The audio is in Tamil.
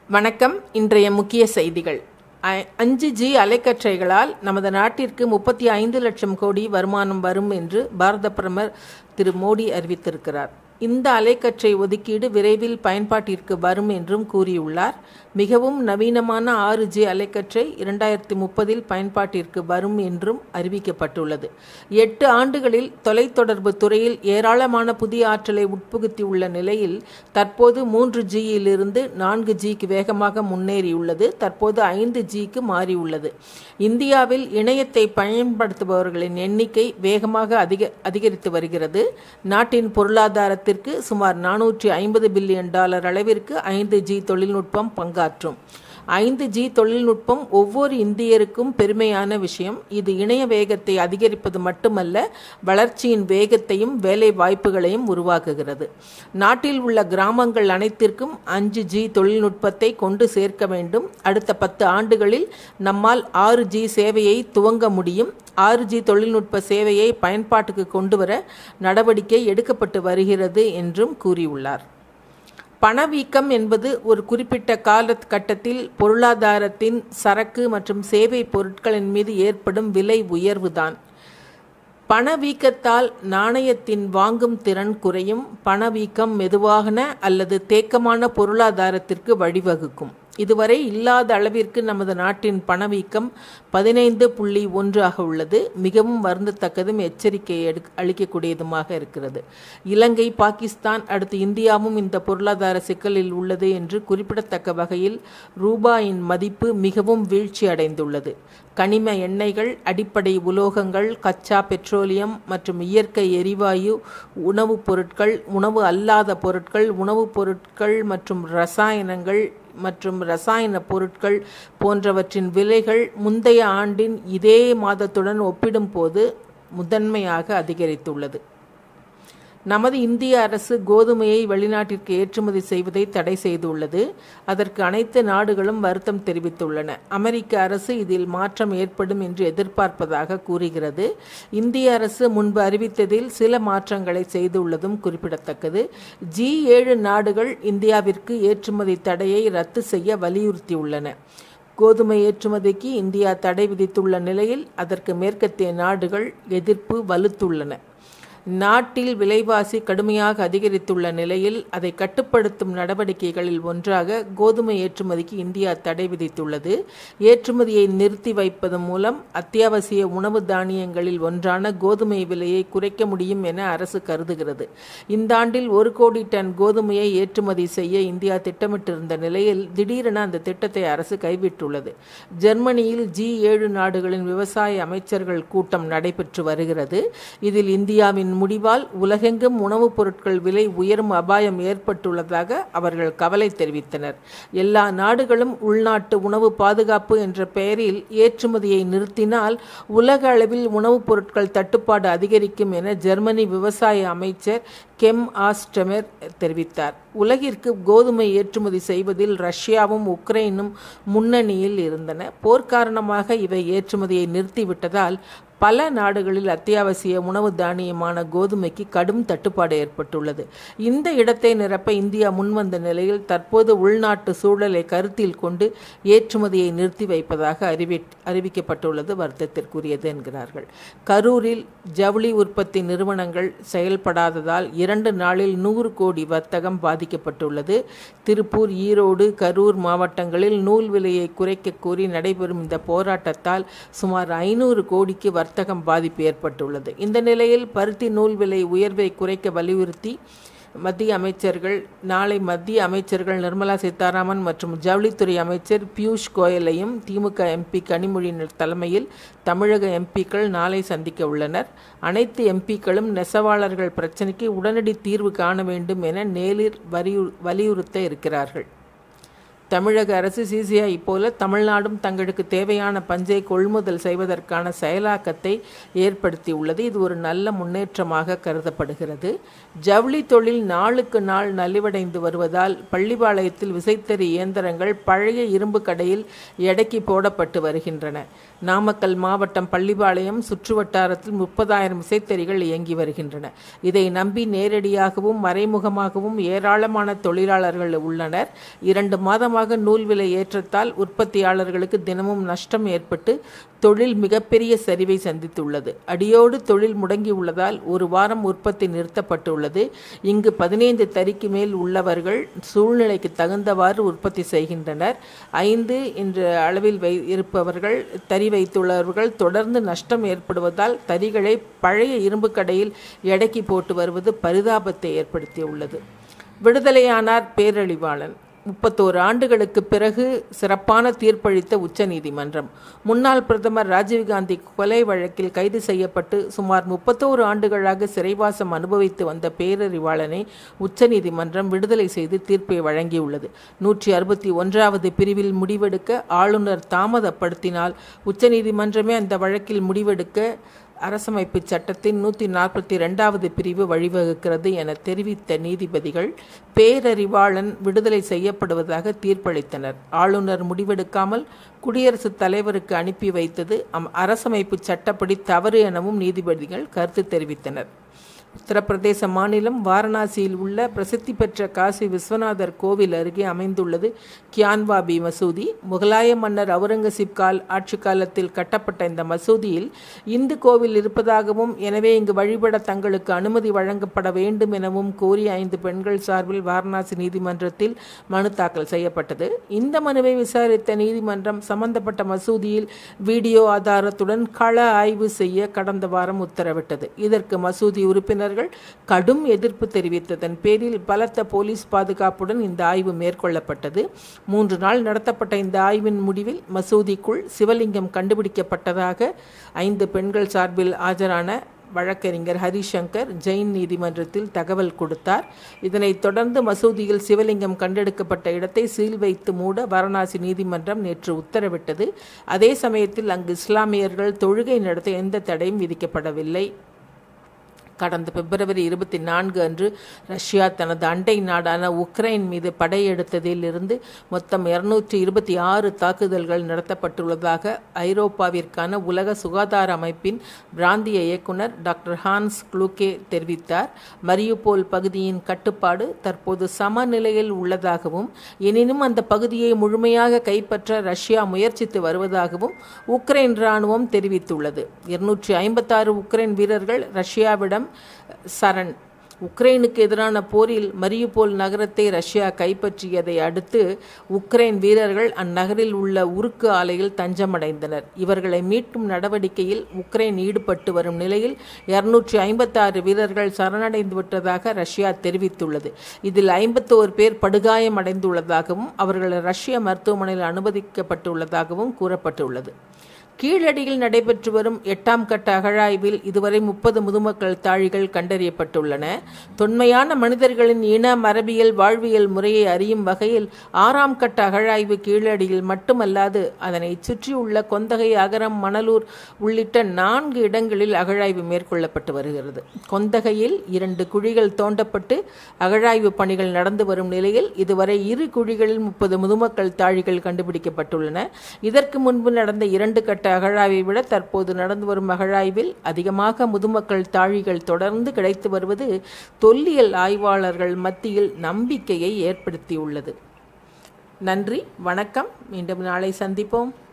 வணக்கம் இன்றைய முக்கிய செய்திகள் ஐ- அஞ்சு ஜி அலைக்கற்றைகளால் நமது நாட்டிற்கு முப்பத்தி ஐந்து லட்சம் கோடி வருமானம் வரும் என்று பாரத பிரதமர் திரு மோடி அறிவித்திருக்கிறார் இந்த அலைக்கற்றை ஒதுக்கீடு விரைவில் பயன்பாட்டிற்கு வரும் என்றும் கூறியுள்ளார் மிகவும் நவீனமான ஆறு ஜி அலைக்கற்றை இரண்டாயிரத்தி முப்பதில் பயன்பாட்டிற்கு வரும் என்றும் அறிவிக்கப்பட்டுள்ளது எட்டு ஆண்டுகளில் தொலைத்தொடர்பு துறையில் ஏராளமான புதிய ஆற்றலை உட்புகுத்தியுள்ள நிலையில் தற்போது மூன்று ஜியிலிருந்து நான்கு ஜிக்கு வேகமாக முன்னேறியுள்ளது தற்போது ஐந்து ஜிக்கு மாறியுள்ளது இந்தியாவில் இணையத்தை பயன்படுத்துபவர்களின் எண்ணிக்கை வேகமாக அதிக அதிகரித்து வருகிறது நாட்டின் பொருளாதாரத்திற்கு சுமார் நானூற்றி ஐம்பது பில்லியன் டாலர் அளவிற்கு ஐந்து ஜி தொழில்நுட்பம் பங்காற்றும் ஐந்து ஜி தொழில்நுட்பம் ஒவ்வொரு இந்தியருக்கும் பெருமையான விஷயம் இது இணைய வேகத்தை அதிகரிப்பது மட்டுமல்ல வளர்ச்சியின் வேகத்தையும் வேலை வாய்ப்புகளையும் உருவாக்குகிறது நாட்டில் உள்ள கிராமங்கள் அனைத்திற்கும் அஞ்சு ஜி தொழில்நுட்பத்தை கொண்டு சேர்க்க வேண்டும் அடுத்த பத்து ஆண்டுகளில் நம்மால் ஆறு ஜி சேவையை துவங்க முடியும் ஆறு ஜி தொழில்நுட்ப சேவையை பயன்பாட்டுக்கு கொண்டுவர நடவடிக்கை எடுக்கப்பட்டு வருகிறது என்றும் கூறியுள்ளார் பணவீக்கம் என்பது ஒரு குறிப்பிட்ட காலகட்டத்தில் பொருளாதாரத்தின் சரக்கு மற்றும் சேவை பொருட்களின் மீது ஏற்படும் விலை உயர்வுதான் பணவீக்கத்தால் நாணயத்தின் வாங்கும் திறன் குறையும் பணவீக்கம் மெதுவான அல்லது தேக்கமான பொருளாதாரத்திற்கு வழிவகுக்கும் இதுவரை இல்லாத அளவிற்கு நமது நாட்டின் பணவீக்கம் பதினைந்து புள்ளி ஒன்றாக உள்ளது மிகவும் வருந்தத்தக்கதும் எச்சரிக்கை எடு அளிக்கக்கூடியதுமாக இருக்கிறது இலங்கை பாகிஸ்தான் அடுத்து இந்தியாவும் இந்த பொருளாதார சிக்கலில் உள்ளது என்று குறிப்பிடத்தக்க வகையில் ரூபாயின் மதிப்பு மிகவும் வீழ்ச்சி அடைந்துள்ளது கனிம எண்ணெய்கள் அடிப்படை உலோகங்கள் கச்சா பெட்ரோலியம் மற்றும் இயற்கை எரிவாயு உணவுப் பொருட்கள் உணவு அல்லாத பொருட்கள் உணவுப் பொருட்கள் மற்றும் ரசாயனங்கள் மற்றும் ரசாயன பொருட்கள் போன்றவற்றின் விலைகள் முந்தைய ஆண்டின் இதே மாதத்துடன் ஒப்பிடும்போது முதன்மையாக அதிகரித்துள்ளது நமது இந்திய அரசு கோதுமையை வெளிநாட்டிற்கு ஏற்றுமதி செய்வதை தடை செய்துள்ளது அதற்கு அனைத்து நாடுகளும் வருத்தம் தெரிவித்துள்ளன அமெரிக்க அரசு இதில் மாற்றம் ஏற்படும் என்று எதிர்பார்ப்பதாக கூறுகிறது இந்திய அரசு முன்பு அறிவித்ததில் சில மாற்றங்களை செய்துள்ளதும் குறிப்பிடத்தக்கது ஜி ஏழு நாடுகள் இந்தியாவிற்கு ஏற்றுமதி தடையை ரத்து செய்ய வலியுறுத்தியுள்ளன கோதுமை ஏற்றுமதிக்கு இந்தியா தடை விதித்துள்ள நிலையில் அதற்கு மேற்கத்திய நாடுகள் எதிர்ப்பு வலுத்துள்ளன நாட்டில் விலைவாசி கடுமையாக அதிகரித்துள்ள நிலையில் அதை கட்டுப்படுத்தும் நடவடிக்கைகளில் ஒன்றாக கோதுமை ஏற்றுமதிக்கு இந்தியா தடை விதித்துள்ளது ஏற்றுமதியை நிறுத்தி வைப்பதன் மூலம் அத்தியாவசிய உணவு தானியங்களில் ஒன்றான கோதுமை விலையை குறைக்க முடியும் என அரசு கருதுகிறது இந்த ஆண்டில் ஒரு கோடி டன் கோதுமையை ஏற்றுமதி செய்ய இந்தியா திட்டமிட்டிருந்த நிலையில் திடீரென அந்த திட்டத்தை அரசு கைவிட்டுள்ளது ஜெர்மனியில் ஜி ஏழு நாடுகளின் விவசாய அமைச்சர்கள் கூட்டம் நடைபெற்று வருகிறது இதில் இந்தியாவின் முடிவால் உலகெங்கும் உணவுப் பொருட்கள் விலை உயரும் அபாயம் ஏற்பட்டுள்ளதாக அவர்கள் கவலை தெரிவித்தனர் எல்லா நாடுகளும் உள்நாட்டு உணவு பாதுகாப்பு என்ற பெயரில் ஏற்றுமதியை நிறுத்தினால் உலக அளவில் உணவுப் பொருட்கள் தட்டுப்பாடு அதிகரிக்கும் என ஜெர்மனி விவசாய அமைச்சர் கெம் ஆஸ்டமெர் தெரிவித்தார் உலகிற்கு கோதுமை ஏற்றுமதி செய்வதில் ரஷ்யாவும் உக்ரைனும் முன்னணியில் இருந்தன போர் காரணமாக இவை ஏற்றுமதியை நிறுத்திவிட்டதால் பல நாடுகளில் அத்தியாவசிய உணவு தானியமான கோதுமைக்கு கடும் தட்டுப்பாடு ஏற்பட்டுள்ளது இந்த இடத்தை நிரப்ப இந்தியா முன்வந்த நிலையில் தற்போது உள்நாட்டு சூழலை கருத்தில் கொண்டு ஏற்றுமதியை நிறுத்தி வைப்பதாக அறிவி அறிவிக்கப்பட்டுள்ளது வருத்தத்திற்குரியது என்கிறார்கள் கரூரில் ஜவுளி உற்பத்தி நிறுவனங்கள் செயல்படாததால் இரண்டு நாளில் நூறு கோடி வர்த்தகம் பாதிக்கப்பட்டுள்ளது திருப்பூர் ஈரோடு கரூர் மாவட்டங்களில் நூல் விலையை குறைக்க கோரி நடைபெறும் இந்த போராட்டத்தால் சுமார் ஐநூறு கோடிக்கு வர்த்தகம் பாதிப்பு ஏற்பட்டுள்ளது இந்த நிலையில் பருத்தி நூல் விலை உயர்வை குறைக்க வலியுறுத்தி மத்திய அமைச்சர்கள் நாளை மத்திய அமைச்சர்கள் நிர்மலா சீதாராமன் மற்றும் ஜவுளித்துறை அமைச்சர் பியூஷ் கோயலையும் திமுக எம்பி கனிமொழி தலைமையில் தமிழக எம்பிக்கள் நாளை சந்திக்க உள்ளனர் அனைத்து எம்பிக்களும் நெசவாளர்கள் பிரச்சினைக்கு உடனடி தீர்வு காண வேண்டும் என நேரில் வலியுறுத்த இருக்கிறார்கள் தமிழக அரசு சிசிஐ போல தமிழ்நாடும் தங்களுக்கு தேவையான பஞ்சை கொள்முதல் செய்வதற்கான செயலாக்கத்தை ஏற்படுத்தியுள்ளது இது ஒரு நல்ல முன்னேற்றமாக கருதப்படுகிறது ஜவுளி தொழில் நாளுக்கு நாள் நலிவடைந்து வருவதால் பள்ளிப்பாளையத்தில் விசைத்தறி இயந்திரங்கள் பழைய இரும்பு கடையில் எடைக்கு போடப்பட்டு வருகின்றன நாமக்கல் மாவட்டம் பள்ளிப்பாளையம் சுற்றுவட்டாரத்தில் முப்பதாயிரம் விசைத்தறிகள் இயங்கி வருகின்றன இதை நம்பி நேரடியாகவும் மறைமுகமாகவும் ஏராளமான தொழிலாளர்கள் உள்ளனர் இரண்டு மாதமாக காரணமாக நூல் விலை ஏற்றத்தால் உற்பத்தியாளர்களுக்கு தினமும் நஷ்டம் ஏற்பட்டு தொழில் மிகப்பெரிய சரிவை சந்தித்துள்ளது அடியோடு தொழில் முடங்கியுள்ளதால் ஒரு வாரம் உற்பத்தி நிறுத்தப்பட்டுள்ளது இங்கு பதினைந்து தறிக்கு மேல் உள்ளவர்கள் சூழ்நிலைக்கு தகுந்தவாறு உற்பத்தி செய்கின்றனர் ஐந்து என்ற அளவில் வை இருப்பவர்கள் தறி வைத்துள்ளவர்கள் தொடர்ந்து நஷ்டம் ஏற்படுவதால் தறிகளை பழைய இரும்பு கடையில் எடைக்கு போட்டு வருவது பரிதாபத்தை ஏற்படுத்தியுள்ளது விடுதலையானார் பேரழிவாளன் முப்பத்தோரு ஆண்டுகளுக்கு பிறகு சிறப்பான தீர்ப்பளித்த உச்சநீதிமன்றம் முன்னாள் பிரதமர் ராஜீவ்காந்தி கொலை வழக்கில் கைது செய்யப்பட்டு சுமார் முப்பத்தோரு ஆண்டுகளாக சிறைவாசம் அனுபவித்து வந்த பேரறிவாளனை உச்சநீதிமன்றம் விடுதலை செய்து தீர்ப்பை வழங்கியுள்ளது நூற்றி அறுபத்தி ஒன்றாவது பிரிவில் முடிவெடுக்க ஆளுநர் தாமதப்படுத்தினால் உச்சநீதிமன்றமே அந்த வழக்கில் முடிவெடுக்க அரசமைப்பு சட்டத்தின் நூற்றி நாற்பத்தி ரெண்டாவது பிரிவு வழிவகுக்கிறது என தெரிவித்த நீதிபதிகள் பேரறிவாளன் விடுதலை செய்யப்படுவதாக தீர்ப்பளித்தனர் ஆளுநர் முடிவெடுக்காமல் குடியரசுத் தலைவருக்கு அனுப்பி வைத்தது அம் அரசமைப்பு சட்டப்படி தவறு எனவும் நீதிபதிகள் கருத்து தெரிவித்தனர் உத்தரப்பிரதேச மாநிலம் வாரணாசியில் உள்ள பிரசித்தி பெற்ற காசி விஸ்வநாதர் கோவில் அருகே அமைந்துள்ளது கியான்வாபி மசூதி முகலாய மன்னர் அவுரங்கசீப் கால் ஆட்சி காலத்தில் கட்டப்பட்ட இந்த மசூதியில் இந்து கோவில் இருப்பதாகவும் எனவே இங்கு வழிபட தங்களுக்கு அனுமதி வழங்கப்பட வேண்டும் எனவும் கோரி ஐந்து பெண்கள் சார்பில் வாரணாசி நீதிமன்றத்தில் மனு தாக்கல் செய்யப்பட்டது இந்த மனுவை விசாரித்த நீதிமன்றம் சம்பந்தப்பட்ட மசூதியில் வீடியோ ஆதாரத்துடன் கள ஆய்வு செய்ய கடந்த வாரம் உத்தரவிட்டது இதற்கு மசூதி உறுப்பினர் உறுப்பினர்கள் கடும் எதிர்ப்பு தெரிவித்ததன் பேரில் பலத்த போலீஸ் பாதுகாப்புடன் இந்த ஆய்வு மேற்கொள்ளப்பட்டது மூன்று நாள் நடத்தப்பட்ட இந்த ஆய்வின் முடிவில் மசூதிக்குள் சிவலிங்கம் கண்டுபிடிக்கப்பட்டதாக ஐந்து பெண்கள் சார்பில் ஆஜரான வழக்கறிஞர் ஹரிசங்கர் ஜெயின் நீதிமன்றத்தில் தகவல் கொடுத்தார் இதனைத் தொடர்ந்து மசூதியில் சிவலிங்கம் கண்டெடுக்கப்பட்ட இடத்தை சீல் வைத்து மூட வாரணாசி நீதிமன்றம் நேற்று உத்தரவிட்டது அதே சமயத்தில் அங்கு இஸ்லாமியர்கள் தொழுகை நடத்த எந்த தடையும் விதிக்கப்படவில்லை கடந்த பிப்ரவரி இருபத்தி நான்கு அன்று ரஷ்யா தனது அண்டை நாடான உக்ரைன் மீது படையெடுத்ததிலிருந்து மொத்தம் இருநூற்றி இருபத்தி ஆறு தாக்குதல்கள் நடத்தப்பட்டுள்ளதாக ஐரோப்பாவிற்கான உலக சுகாதார அமைப்பின் பிராந்திய இயக்குனர் டாக்டர் ஹான்ஸ் குளூகே தெரிவித்தார் மரியுபோல் பகுதியின் கட்டுப்பாடு தற்போது சமநிலையில் உள்ளதாகவும் எனினும் அந்த பகுதியை முழுமையாக கைப்பற்ற ரஷ்யா முயற்சித்து வருவதாகவும் உக்ரைன் இராணுவம் தெரிவித்துள்ளது இருநூற்றி ஐம்பத்தாறு உக்ரைன் வீரர்கள் ரஷ்யாவிடம் சரண் உக்ரைனுக்கு எதிரான போரில் மரியுபோல் நகரத்தை ரஷ்யா கைப்பற்றியதை அடுத்து உக்ரைன் வீரர்கள் அந்நகரில் உள்ள உருக்கு ஆலையில் தஞ்சமடைந்தனர் இவர்களை மீட்கும் நடவடிக்கையில் உக்ரைன் ஈடுபட்டு வரும் நிலையில் இருநூற்றி ஐம்பத்தாறு வீரர்கள் சரணடைந்து விட்டதாக ரஷ்யா தெரிவித்துள்ளது இதில் ஐம்பத்தோரு பேர் படுகாயமடைந்துள்ளதாகவும் அவர்கள் ரஷ்ய மருத்துவமனையில் அனுமதிக்கப்பட்டுள்ளதாகவும் கூறப்பட்டுள்ளது கீழடியில் நடைபெற்று வரும் எட்டாம் கட்ட அகழாய்வில் இதுவரை முப்பது முதுமக்கள் தாழிகள் கண்டறியப்பட்டுள்ளன தொன்மையான மனிதர்களின் இன மரபியல் வாழ்வியல் முறையை அறியும் வகையில் ஆறாம் கட்ட அகழாய்வு கீழடியில் மட்டுமல்லாது அதனை சுற்றியுள்ள கொந்தகை அகரம் மணலூர் உள்ளிட்ட நான்கு இடங்களில் அகழாய்வு மேற்கொள்ளப்பட்டு வருகிறது கொந்தகையில் இரண்டு குழிகள் தோண்டப்பட்டு அகழாய்வு பணிகள் நடந்து வரும் நிலையில் இதுவரை இரு குழிகளில் முப்பது முதுமக்கள் தாழிகள் கண்டுபிடிக்கப்பட்டுள்ளன இதற்கு முன்பு நடந்த இரண்டு கட்ட அகழாய்வை விட தற்போது நடந்து வரும் அகழாய்வில் அதிகமாக முதுமக்கள் தாழிகள் தொடர்ந்து கிடைத்து வருவது தொல்லியல் ஆய்வாளர்கள் மத்தியில் நம்பிக்கையை ஏற்படுத்தியுள்ளது நன்றி வணக்கம் மீண்டும் நாளை சந்திப்போம்